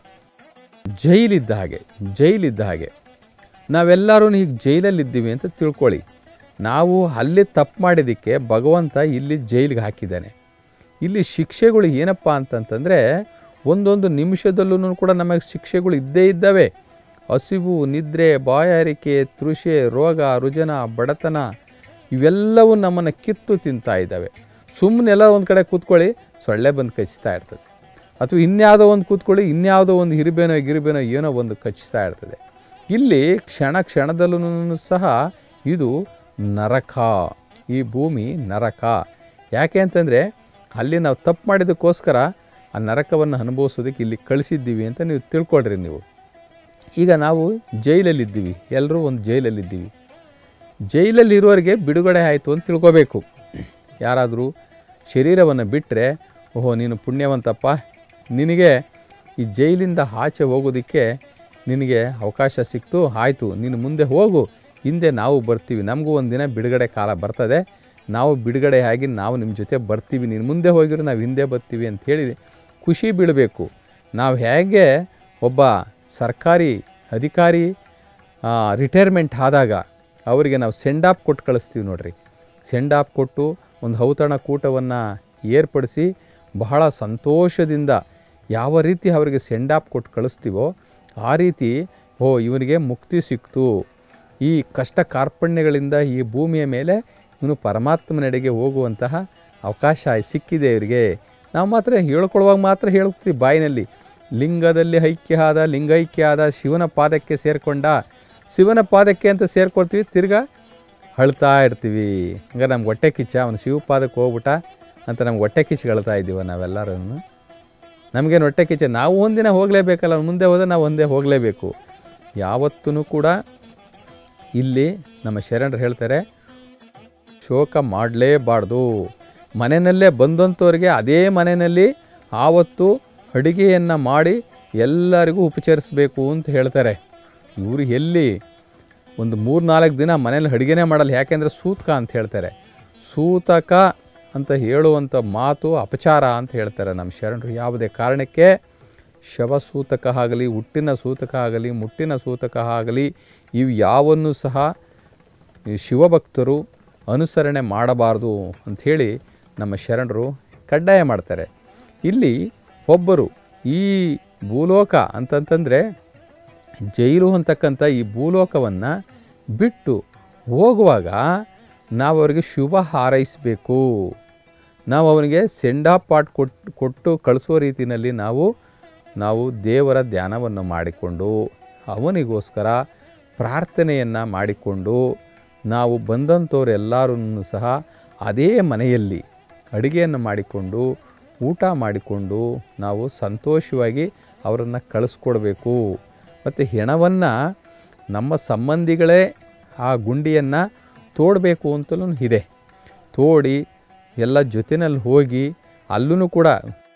ಜೈಲಿದ್ದ ಹಾಗೆ ಜೈಲಿದ್ದ ಹಾಗೆ ನಾವೆಲ್ಲರೂ ಈಗ ಜೈಲಲ್ಲಿದ್ದೀವಿ ಅಂತ ತಿಳ್ಕೊಳ್ಳಿ ನಾವು ಅಲ್ಲಿ ತಪ್ಪು ಮಾಡಿದ್ದಕ್ಕೆ ಭಗವಂತ ಇಲ್ಲಿ ಜೈಲಿಗೆ ಹಾಕಿದ್ದಾನೆ ಇಲ್ಲಿ ಶಿಕ್ಷೆಗಳು ಏನಪ್ಪ ಅಂತಂತಂದರೆ ಒಂದೊಂದು ನಿಮಿಷದಲ್ಲೂ ಕೂಡ ನಮಗೆ ಶಿಕ್ಷೆಗಳು ಇದ್ದೇ ಇದ್ದಾವೆ ಹಸಿವು ನಿದ್ರೆ ಬಾಯಾರಿಕೆ ತೃಷೆ ರೋಗ ರುಜನ ಬಡತನ ಇವೆಲ್ಲವೂ ನಮ್ಮನ್ನು ಕಿತ್ತು ತಿಂತಾ ಇದ್ದಾವೆ ಸುಮ್ಮನೆಲ್ಲ ಒಂದು ಕಡೆ ಕೂತ್ಕೊಳ್ಳಿ ಸೊಳ್ಳೆ ಬಂದು ಕಚ್ತಾ ಇರ್ತದೆ ಅಥವಾ ಇನ್ಯಾವುದೋ ಒಂದು ಕೂತ್ಕೊಳ್ಳಿ ಇನ್ಯಾವುದೋ ಒಂದು ಹಿರಿಬೇನೋ ಗಿರಿಬೇನೋ ಏನೋ ಒಂದು ಕಚ್ತಾ ಇರ್ತದೆ ಇಲ್ಲಿ ಕ್ಷಣ ಕ್ಷಣದಲ್ಲೂ ಸಹ ಇದು ನರಕ ಈ ಭೂಮಿ ನರಕ ಯಾಕೆ ಅಂತಂದರೆ ಅಲ್ಲಿ ನಾವು ತಪ್ಪು ಮಾಡಿದ್ದಕ್ಕೋಸ್ಕರ ಆ ನರಕವನ್ನು ಅನುಭವಿಸೋದಕ್ಕೆ ಇಲ್ಲಿ ಕಳಿಸಿದ್ದೀವಿ ಅಂತ ನೀವು ತಿಳ್ಕೊಳ್ರಿ ನೀವು ಈಗ ನಾವು ಜೈಲಲ್ಲಿದ್ದೀವಿ ಎಲ್ಲರೂ ಒಂದು ಜೈಲಲ್ಲಿದ್ದೀವಿ ಜೈಲಲ್ಲಿರೋರಿಗೆ ಬಿಡುಗಡೆ ಆಯಿತು ಅಂತ ತಿಳ್ಕೊಬೇಕು ಯಾರಾದರೂ ಶರೀರವನ್ನು ಬಿಟ್ಟರೆ ಓಹೋ ನೀನು ಪುಣ್ಯವಂತಪ್ಪ ನಿನಗೆ ಈ ಜೈಲಿಂದ ಆಚೆ ಹೋಗೋದಕ್ಕೆ ನಿನಗೆ ಅವಕಾಶ ಸಿಕ್ತು ಆಯಿತು ನೀನು ಮುಂದೆ ಹೋಗು ಹಿಂದೆ ನಾವು ಬರ್ತೀವಿ ನಮಗೂ ಒಂದು ದಿನ ಬಿಡುಗಡೆ ಕಾಲ ಬರ್ತದೆ ನಾವು ಬಿಡುಗಡೆ ಆಗಿ ನಾವು ನಿಮ್ಮ ಜೊತೆ ಬರ್ತೀವಿ ನೀನು ಮುಂದೆ ಹೋಗಿರೋ ನಾವು ಹಿಂದೆ ಬರ್ತೀವಿ ಅಂತ ಹೇಳಿ ಖುಷಿ ಬೀಳಬೇಕು ನಾವು ಹೇಗೆ ಒಬ್ಬ ಸರ್ಕಾರಿ ಅಧಿಕಾರಿ ರಿಟೈರ್ಮೆಂಟ್ ಆದಾಗ ಅವರಿಗೆ ನಾವು ಸೆಂಡ್ ಆಫ್ ಕೊಟ್ಟು ಕಳಿಸ್ತೀವಿ ನೋಡ್ರಿ ಸೆಂಡ್ ಆಫ್ ಕೊಟ್ಟು ಒಂದು ಔತಣ ಕೂಟವನ್ನು ಏರ್ಪಡಿಸಿ ಬಹಳ ಸಂತೋಷದಿಂದ ಯಾವ ರೀತಿ ಅವರಿಗೆ ಸೆಂಡ್ ಆಫ್ ಕೊಟ್ಟು ಕಳಿಸ್ತೀವೋ ಆ ರೀತಿ ಓ ಇವನಿಗೆ ಮುಕ್ತಿ ಸಿಕ್ತು ಈ ಕಷ್ಟ ಕಾರ್ಪಣ್ಯಗಳಿಂದ ಈ ಭೂಮಿಯ ಮೇಲೆ ಇವನು ಪರಮಾತ್ಮನೆಡೆಗೆ ಹೋಗುವಂತಹ ಅವಕಾಶ ಸಿಕ್ಕಿದೆ ಇವರಿಗೆ ನಾವು ಮಾತ್ರ ಹೇಳ್ಕೊಳ್ಳುವಾಗ ಮಾತ್ರ ಹೇಳ್ತೀವಿ ಬಾಯಿನಲ್ಲಿ ಲಿಂಗದಲ್ಲಿ ಐಕ್ಯ ಆದ ಲಿಂಗೈಕ್ಯ ಆದ ಶಿವನ ಪಾದಕ್ಕೆ ಸೇರಿಕೊಂಡ ಶಿವನ ಪಾದಕ್ಕೆ ಅಂತ ಸೇರ್ಕೊಳ್ತೀವಿ ತಿರ್ಗಾ ಅಳ್ತಾ ಇರ್ತೀವಿ ಹಂಗಾರೆ ನಮ್ಗೆ ಹೊಟ್ಟೆ ಕಿಚ್ಚ ಅವನು ಶಿವ ಪಾದಕ್ಕೆ ಹೋಗ್ಬಿಟ್ಟ ಅಂತ ನಮ್ಗೆ ಹೊಟ್ಟೆ ಕಿಚ್ಚು ಅಳ್ತಾ ಇದ್ದೀವ ನಾವೆಲ್ಲರೂ ನಮಗೇನು ಹೊಟ್ಟೆ ಕಿಚ್ಚ ನಾವು ಒಂದಿನ ಹೋಗಲೇಬೇಕಲ್ಲ ಅವ್ನು ಮುಂದೆ ಹೋದರೆ ನಾವು ಒಂದೇ ಹೋಗಲೇಬೇಕು ಯಾವತ್ತೂ ಕೂಡ ಇಲ್ಲಿ ನಮ್ಮ ಶರಣರು ಹೇಳ್ತಾರೆ ಶೋಕ ಮಾಡಲೇಬಾರ್ದು ಮನೆಯಲ್ಲೇ ಬಂದಂಥವ್ರಿಗೆ ಅದೇ ಮನೆಯಲ್ಲಿ ಆವತ್ತು ಅಡುಗೆಯನ್ನು ಮಾಡಿ ಎಲ್ಲರಿಗೂ ಉಪಚರಿಸಬೇಕು ಅಂತ ಹೇಳ್ತಾರೆ ಇವರು ಎಲ್ಲಿ ಒಂದು ಮೂರು ನಾಲ್ಕು ದಿನ ಮನೇಲಿ ಅಡುಗೆನೇ ಮಾಡಲ್ಲ ಯಾಕೆಂದರೆ ಸೂತಕ ಅಂತ ಹೇಳ್ತಾರೆ ಸೂತಕ ಅಂತ ಹೇಳುವಂಥ ಮಾತು ಅಪಚಾರ ಅಂತ ಹೇಳ್ತಾರೆ ನಮ್ಮ ಶರಣರು ಯಾವುದೇ ಕಾರಣಕ್ಕೆ ಶವ ಸೂತಕ ಆಗಲಿ ಹುಟ್ಟಿನ ಸೂತಕ ಆಗಲಿ ಮುಟ್ಟಿನ ಸೂತಕ ಆಗಲಿ ಇವು ಯಾವನ್ನು ಸಹ ಈ ಶಿವಭಕ್ತರು ಅನುಸರಣೆ ಮಾಡಬಾರ್ದು ಅಂಥೇಳಿ ನಮ್ಮ ಶರಣರು ಕಡ್ಡಾಯ ಮಾಡ್ತಾರೆ ಇಲ್ಲಿ ಒಬ್ಬರು ಈ ಭೂಲೋಕ ಅಂತಂತಂದರೆ ಜೈಲು ಅಂತಕ್ಕಂಥ ಈ ಭೂಲೋಕವನ್ನು ಬಿಟ್ಟು ಹೋಗುವಾಗ ನಾವು ಅವರಿಗೆ ಶುಭ ಹಾರೈಸಬೇಕು ನಾವು ಅವನಿಗೆ ಸೆಂಡ್ ಆಫ್ ಪಾಟ್ ಕೊಟ್ಟು ಕೊಟ್ಟು ಕಳಿಸೋ ರೀತಿಯಲ್ಲಿ ನಾವು ನಾವು ದೇವರ ಧ್ಯಾನವನ್ನು ಮಾಡಿಕೊಂಡು ಅವನಿಗೋಸ್ಕರ ಪ್ರಾರ್ಥನೆಯನ್ನು ಮಾಡಿಕೊಂಡು ನಾವು ಬಂದಂಥವರೆಲ್ಲರೂ ಸಹ ಅದೇ ಮನೆಯಲ್ಲಿ ಅಡುಗೆಯನ್ನು ಮಾಡಿಕೊಂಡು ಊಟ ಮಾಡಿಕೊಂಡು ನಾವು ಸಂತೋಷವಾಗಿ ಅವರನ್ನು ಕಳಿಸ್ಕೊಡ್ಬೇಕು ಮತ್ತು ಹೆಣವನ್ನು ನಮ್ಮ ಸಂಬಂಧಿಗಳೇ ಆ ಗುಂಡಿಯನ್ನು ತೋಡಬೇಕು ಅಂತಲೂ ಇದೆ ತೋಡಿ ಎಲ್ಲ ಜೊತೆಯಲ್ಲಿ ಹೋಗಿ ಅಲ್ಲೂ ಕೂಡ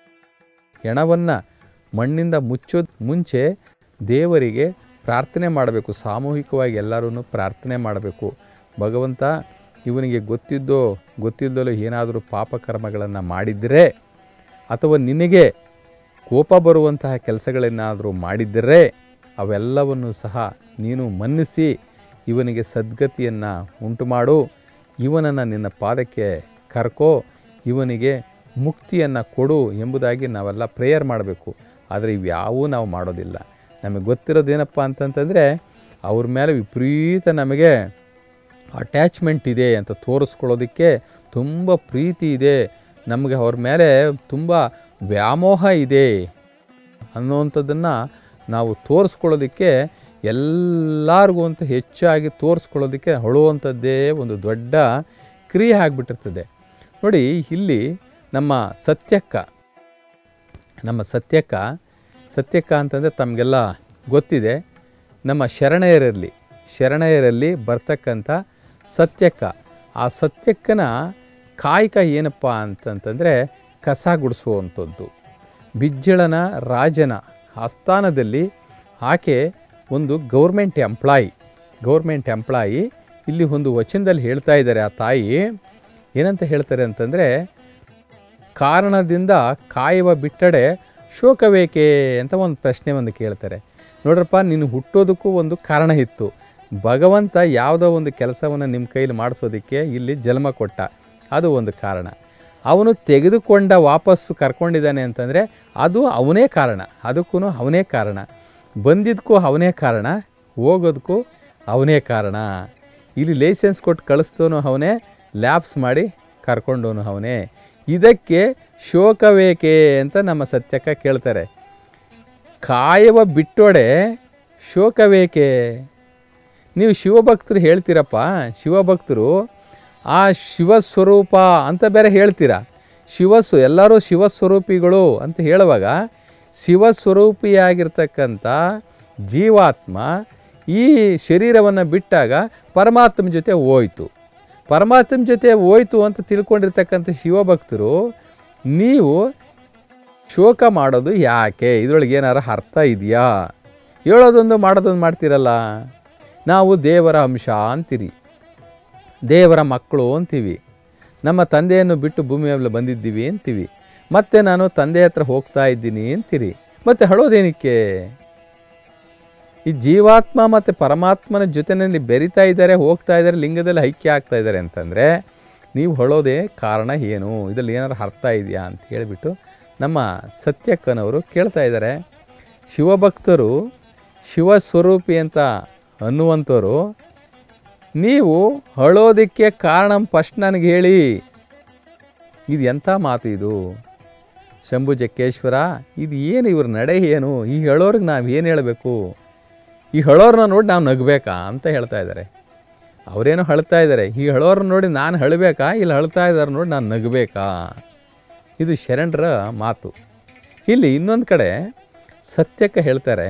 ಹೆಣವನ್ನು ಮಣ್ಣಿಂದ ಮುಚ್ಚೋದು ಮುಂಚೆ ದೇವರಿಗೆ ಪ್ರಾರ್ಥನೆ ಮಾಡಬೇಕು ಸಾಮೂಹಿಕವಾಗಿ ಎಲ್ಲರೂ ಪ್ರಾರ್ಥನೆ ಮಾಡಬೇಕು ಭಗವಂತ ಇವನಿಗೆ ಗೊತ್ತಿದ್ದೋ ಗೊತ್ತಿಲ್ಲದೋ ಏನಾದರೂ ಪಾಪಕರ್ಮಗಳನ್ನು ಮಾಡಿದ್ದರೆ ಅಥವಾ ನಿನಗೆ ಕೋಪ ಬರುವಂತಹ ಕೆಲಸಗಳೇನಾದರೂ ಮಾಡಿದ್ದರೆ ಅವೆಲ್ಲವನ್ನು ಸಹ ನೀನು ಮನ್ನಿಸಿ ಇವನಿಗೆ ಸದ್ಗತಿಯನ್ನು ಉಂಟು ಮಾಡು ಇವನನ್ನು ನಿನ್ನ ಪಾದಕ್ಕೆ ಕರ್ಕೋ ಇವನಿಗೆ ಮುಕ್ತಿಯನ್ನು ಕೊಡು ಎಂಬುದಾಗಿ ನಾವೆಲ್ಲ ಪ್ರೇಯರ್ ಮಾಡಬೇಕು ಆದರೆ ಇವ್ಯಾವೂ ನಾವು ಮಾಡೋದಿಲ್ಲ ನಮಗೆ ಗೊತ್ತಿರೋದೇನಪ್ಪ ಅಂತಂತಂದರೆ ಅವ್ರ ಮೇಲೆ ವಿಪರೀತ ನಮಗೆ ಅಟ್ಯಾಚ್ಮೆಂಟ್ ಇದೆ ಅಂತ ತೋರಿಸ್ಕೊಳ್ಳೋದಕ್ಕೆ ತುಂಬ ಪ್ರೀತಿ ಇದೆ ನಮಗೆ ಅವ್ರ ಮೇಲೆ ತುಂಬ ವ್ಯಾಮೋಹ ಇದೆ ಅನ್ನುವಂಥದ್ದನ್ನು ನಾವು ತೋರಿಸ್ಕೊಳ್ಳೋದಕ್ಕೆ ಎಲ್ಲರಿಗೂ ಅಂತ ಹೆಚ್ಚಾಗಿ ತೋರಿಸ್ಕೊಳ್ಳೋದಕ್ಕೆ ಅಳುವಂಥದ್ದೇ ಒಂದು ದೊಡ್ಡ ಕ್ರಿಯೆ ಆಗಿಬಿಟ್ಟಿರ್ತದೆ ನೋಡಿ ಇಲ್ಲಿ ನಮ್ಮ ಸತ್ಯಕ್ಕ ನಮ್ಮ ಸತ್ಯಕ್ಕ ಸತ್ಯಕ್ಕ ಅಂತಂದರೆ ತಮಗೆಲ್ಲ ಗೊತ್ತಿದೆ ನಮ್ಮ ಶರಣೆಯರಲ್ಲಿ ಶರಣೆಯರಲ್ಲಿ ಬರ್ತಕ್ಕಂಥ ಸತ್ಯಕ್ಕ ಆ ಸತ್ಯಕ್ಕನ ಕಾಯಕ ಏನಪ್ಪ ಅಂತಂತಂದರೆ ಕಸ ಗುಡಿಸುವಂಥದ್ದು ಬಿಜ್ಜಳನ ರಾಜನ ಆಸ್ಥಾನದಲ್ಲಿ ಆಕೆ ಒಂದು ಗೌರ್ಮೆಂಟ್ ಎಂಪ್ಲಾಯಿ ಗೌರ್ಮೆಂಟ್ ಎಂಪ್ಲಾಯಿ ಇಲ್ಲಿ ಒಂದು ವಚನದಲ್ಲಿ ಹೇಳ್ತಾ ಇದ್ದಾರೆ ಆ ತಾಯಿ ಏನಂತ ಹೇಳ್ತಾರೆ ಅಂತಂದರೆ ಕಾರಣದಿಂದ ಕಾಯುವ ಬಿಟ್ಟಡೆ ಶೋಕವೇಕೆ ಅಂತ ಒಂದು ಪ್ರಶ್ನೆ ಒಂದು ಕೇಳ್ತಾರೆ ನೋಡ್ರಪ್ಪ ನೀನು ಹುಟ್ಟೋದಕ್ಕೂ ಒಂದು ಕಾರಣ ಇತ್ತು ಭಗವಂತ ಯಾವುದೋ ಒಂದು ಕೆಲಸವನ್ನು ನಿಮ್ಮ ಕೈಲಿ ಮಾಡಿಸೋದಕ್ಕೆ ಇಲ್ಲಿ ಜನ್ಮ ಕೊಟ್ಟ ಅದು ಒಂದು ಕಾರಣ ಅವನು ತೆಗೆದುಕೊಂಡ ವಾಪಸ್ಸು ಕರ್ಕೊಂಡಿದ್ದಾನೆ ಅಂತಂದರೆ ಅದು ಅವನೇ ಕಾರಣ ಅದಕ್ಕೂ ಅವನೇ ಕಾರಣ ಬಂದಿದ್ದಕ್ಕೂ ಅವನೇ ಕಾರಣ ಹೋಗೋದಕ್ಕೂ ಅವನೇ ಕಾರಣ ಇಲ್ಲಿ ಲೈಸೆನ್ಸ್ ಕೊಟ್ಟು ಕಳಿಸ್ತೋನು ಅವನೇ ಲ್ಯಾಬ್ಸ್ ಮಾಡಿ ಕರ್ಕೊಂಡವನು ಅವನೇ ಇದಕ್ಕೆ ಶೋಕವೇಕೆ ಅಂತ ನಮ್ಮ ಸತ್ಯಕ್ಕ ಕೇಳ್ತಾರೆ ಕಾಯುವ ಬಿಟ್ಟೊಡೆ ಶೋಕವೇಕೆ ನೀವು ಶಿವಭಕ್ತರು ಹೇಳ್ತೀರಪ್ಪ ಶಿವಭಕ್ತರು ಆ ಶಿವಸ್ವರೂಪ ಅಂತ ಬೇರೆ ಹೇಳ್ತೀರಾ ಶಿವಸ್ವ ಎಲ್ಲರೂ ಶಿವಸ್ವರೂಪಿಗಳು ಅಂತ ಹೇಳುವಾಗ ಶಿವಸ್ವರೂಪಿಯಾಗಿರ್ತಕ್ಕಂಥ ಜೀವಾತ್ಮ ಈ ಶರೀರವನ್ನು ಬಿಟ್ಟಾಗ ಪರಮಾತ್ಮ ಜೊತೆ ಹೋಯ್ತು ಪರಮಾತ್ಮ ಜೊತೆ ಹೋಯ್ತು ಅಂತ ತಿಳ್ಕೊಂಡಿರ್ತಕ್ಕಂಥ ಶಿವಭಕ್ತರು ನೀವು ಶೋಕ ಮಾಡೋದು ಯಾಕೆ ಇದರೊಳಗೆ ಏನಾರ ಅರ್ಥ ಇದೆಯಾ ಹೇಳೋದೊಂದು ಮಾಡೋದೊಂದು ಮಾಡ್ತೀರಲ್ಲ ನಾವು ದೇವರ ಅಂಶ ಅಂತೀರಿ ದೇವರ ಮಕ್ಕಳು ಅಂತೀವಿ ನಮ್ಮ ತಂದೆಯನ್ನು ಬಿಟ್ಟು ಭೂಮಿ ಮೇಲೆ ಬಂದಿದ್ದೀವಿ ಅಂತೀವಿ ಮತ್ತೆ ನಾನು ತಂದೆ ಹತ್ರ ಹೋಗ್ತಾ ಇದ್ದೀನಿ ಅಂತೀರಿ ಮತ್ತೆ ಹಳೋದೇನಕ್ಕೆ ಈ ಜೀವಾತ್ಮ ಮತ್ತು ಪರಮಾತ್ಮನ ಜೊತೆಯಲ್ಲಿ ಬೆರಿತಾ ಇದ್ದಾರೆ ಹೋಗ್ತಾ ಇದ್ದಾರೆ ಲಿಂಗದಲ್ಲಿ ಐಕ್ಯ ಆಗ್ತಾ ಇದ್ದಾರೆ ಅಂತಂದರೆ ನೀವು ಹೊಳೋದೇ ಕಾರಣ ಏನು ಇದರಲ್ಲಿ ಏನಾರು ಅರ್ಥ ಇದೆಯಾ ಅಂತ ಹೇಳಿಬಿಟ್ಟು ನಮ್ಮ ಸತ್ಯಕ್ಕನವರು ಕೇಳ್ತಾ ಇದ್ದಾರೆ ಶಿವಭಕ್ತರು ಶಿವಸ್ವರೂಪಿ ಅಂತ ಅನ್ನುವಂಥವ್ರು ನೀವು ಅಳೋದಕ್ಕೆ ಕಾರಣ ಫಸ್ಟ್ ನನಗೆ ಹೇಳಿ ಇದು ಎಂಥ ಮಾತು ಇದು ಶಂಭು ಜಕ್ಕೇಶ್ವರ ಇದು ಏನು ಇವ್ರ ನಡೆ ಏನು ಈ ಹೇಳೋರಿಗೆ ನಾವು ಏನು ಹೇಳಬೇಕು ಈ ಹೇಳೋರನ್ನ ನೋಡಿ ನಾವು ನಗಬೇಕಾ ಅಂತ ಹೇಳ್ತಾ ಇದ್ದಾರೆ ಅವರೇನೋ ಅಳ್ತಾ ಇದ್ದಾರೆ ಈ ಹೇಳೋರನ್ನ ನೋಡಿ ನಾನು ಅಳಬೇಕಾ ಇಲ್ಲಿ ಅಳ್ತಾ ಇದ್ದಾರೆ ನೋಡಿ ನಾನು ನಗಬೇಕಾ ಇದು ಶರಣರ ಮಾತು ಇಲ್ಲಿ ಇನ್ನೊಂದು ಕಡೆ ಸತ್ಯಕ್ಕ ಹೇಳ್ತಾರೆ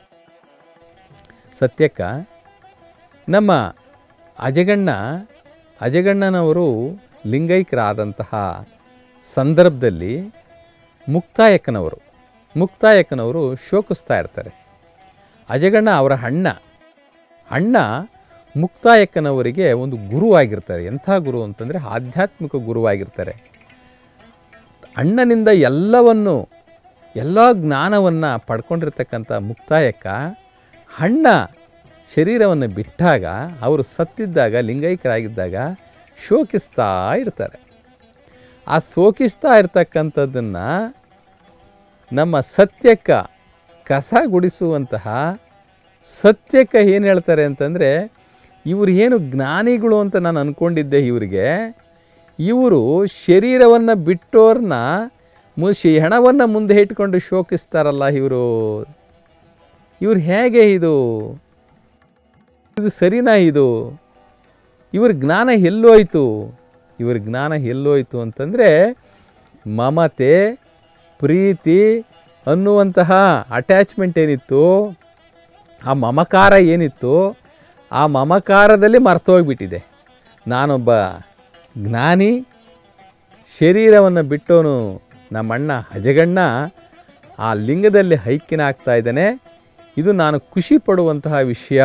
ಸತ್ಯಕ್ಕ ನಮ್ಮ ಅಜಗಣ್ಣ ಅಜಗಣ್ಣನವರು ಲಿಂಗೈಕ್ಯರಾದಂತಹ ಸಂದರ್ಭದಲ್ಲಿ ಮುಕ್ತಾಯಕ್ಕನವರು ಮುಕ್ತಾಯಕ್ಕನವರು ಶೋಕಿಸ್ತಾ ಇರ್ತಾರೆ ಅಜಗಣ್ಣ ಅವರ ಅಣ್ಣ ಅಣ್ಣ ಮುಕ್ತಾಯಕ್ಕನವರಿಗೆ ಒಂದು ಗುರುವಾಗಿರ್ತಾರೆ ಎಂಥ ಗುರು ಅಂತಂದರೆ ಆಧ್ಯಾತ್ಮಿಕ ಗುರುವಾಗಿರ್ತಾರೆ ಅಣ್ಣನಿಂದ ಎಲ್ಲವನ್ನು ಎಲ್ಲ ಜ್ಞಾನವನ್ನು ಪಡ್ಕೊಂಡಿರ್ತಕ್ಕಂಥ ಮುಕ್ತಾಯಕ್ಕ ಅಣ್ಣ ಶರೀರವನ್ನು ಬಿಟ್ಟಾಗ ಅವರು ಸತ್ತಿದ್ದಾಗ ಲಿಂಗೈಕ್ಯರಾಗಿದ್ದಾಗ ಶೋಕಿಸ್ತಾ ಇರ್ತಾರೆ ಆ ಶೋಕಿಸ್ತಾ ಇರ್ತಕ್ಕಂಥದ್ದನ್ನು ನಮ್ಮ ಸತ್ಯಕ್ಕ ಕಸ ಗುಡಿಸುವಂತಹ ಸತ್ಯಕ್ಕ ಏನು ಹೇಳ್ತಾರೆ ಅಂತಂದರೆ ಇವರು ಏನು ಜ್ಞಾನಿಗಳು ಅಂತ ನಾನು ಅಂದ್ಕೊಂಡಿದ್ದೆ ಇವರಿಗೆ ಇವರು ಶರೀರವನ್ನು ಬಿಟ್ಟೋರ್ನ ಮು ಶಿ- ಹೆಣವನ್ನು ಮುಂದೆ ಇಟ್ಕೊಂಡು ಶೋಕಿಸ್ತಾರಲ್ಲ ಇವರು ಇವ್ರು ಹೇಗೆ ಇದು ಇದು ಸರಿನಾ ಇದು ಇವ್ರ ಜ್ಞಾನ ಎಲ್ಲೋಯ್ತು ಇವ್ರ ಜ್ಞಾನ ಎಲ್ಲೋಯ್ತು ಅಂತಂದರೆ ಮಮತೆ ಪ್ರೀತಿ ಅನ್ನುವಂತಹ ಅಟ್ಯಾಚ್ಮೆಂಟ್ ಏನಿತ್ತು ಆ ಮಮಕಾರ ಏನಿತ್ತು ಆ ಮಮಕಾರದಲ್ಲಿ ಮರ್ತೋಗ್ಬಿಟ್ಟಿದೆ ನಾನೊಬ್ಬ ಜ್ಞಾನಿ ಶರೀರವನ್ನು ಬಿಟ್ಟವನು ನಮ್ಮಣ್ಣ ಅಜಗಣ್ಣ ಆ ಲಿಂಗದಲ್ಲಿ ಐಕ್ಯನಾಗ್ತಾ ಇದ್ದಾನೆ ಇದು ನಾನು ಖುಷಿ ಪಡುವಂತಹ ವಿಷಯ